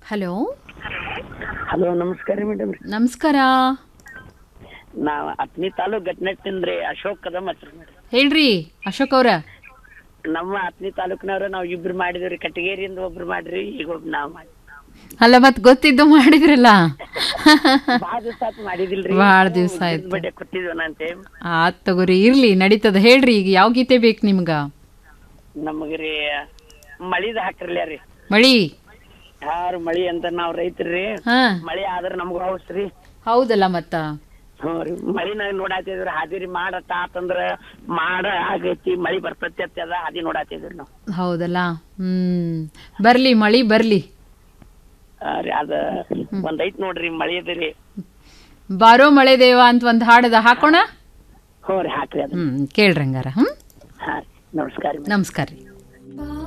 Hello hello ನಮಸ್ಕಾರ ರೀ madam ರೀ ನಮಸ್ಕಾರ ನಾವು ಹತ್ತನೇ ತಾಲೂಕ್ ಗಟ್ನೆಟ್ಟಿಂದ್ರಿ ಅಶೋಕ್ ಕದಮ್ ಹಚ್ರಿ ಮೇಡಮ್ ಹೇಳ್ರಿ ಅಶೋಕ್ ಅವ್ರ ನಮ್ಮ ಹತ್ತನೇ ತಾಲೂಕಿನವ್ರು ನಾವು ಇಬ್ರು ಮಾಡಿದ್ವಿ ಕಟಗೇರಿಯಿಂದ ಒಬ್ರು ಮಾಡ್ರಿ ಈಗ ಒಬ್ರು ನಾವು ಮಾಡಿ ಅಲ್ಲ ಮತ್ ಗೊತ್ತಿದ್ದು ಮಾಡಿದ್ರಲ್ಲ ಭಾಳ ದಿವಸ ಆತ್ ಮಾಡಿದಿಲ್ರಿ ಭಾಳ ದಿವ್ಸ ಆಯ್ತು. ಬಡ್ಡೆ ಕೊಟ್ಟಿದ್ವನಂತೆ ಆತ್ ತಗೋರಿ ಇರ್ಲಿ ನಡೀತದ ಹೇಳ್ರಿ ಈಗ ಯಾವ ಗೀತೆ ಬೇಕು ನಿಮ್ಗ ನಮಗ್ರಿ ಮಳಿದ ಹಾಕ್ರಲ್ಲ ರೀ ಮಳಿ ಯಾರು ಮಳಿ ಅಂತ ನಾವ್ ರೈತರ್ರಿ ಹಾ ಮಳಿ ಆದ್ರ ನಮ್ಗ ಅವಶ್ರಿ ಹೌದಲ್ಲ ಮತ್ತ ಹ್ಞೂ ರೀ ಮಳಿನ ನೋಡಾತಿದ್ರಿ ಹಾದಿರಿ ಮಾಡತ್ತ ಆತಂದ್ರ ಮಾಡ ಆಗೈತಿ ಮಳಿ ಬರ್ತೈತಿ ಅಂತ ಅದ ಹಾದಿ ನೋಡಾತಿದ್ರಿ ನಾವು ಹೌದಲ್ಲ ಹ್ಮ್ ಬರ್ಲಿ ಮಳಿ ಬರ್ಲಿ ಆ ರೀ ಅದ ಒಂದ್ ಐತ್ ನೋಡ್ರಿ ಮಳಿ ಅದ್ರಿ ಬಾರೋ ಮಳೆ ದೇವ ಅಂತ ಒಂದ್ ಹಾಡದ ಹಾಕೋಣ ಹ್ಞೂ ರೀ ಹಾಕ್ರಿ ಅದ ಹ್ಮ್ ಕೇಳ್ರಂಗಾರ ಹ್ಮ್ ಹಾ ರೀ ನಮಸ್ಕಾರ ರೀ ನಮಸ್ಕಾರ ರೀ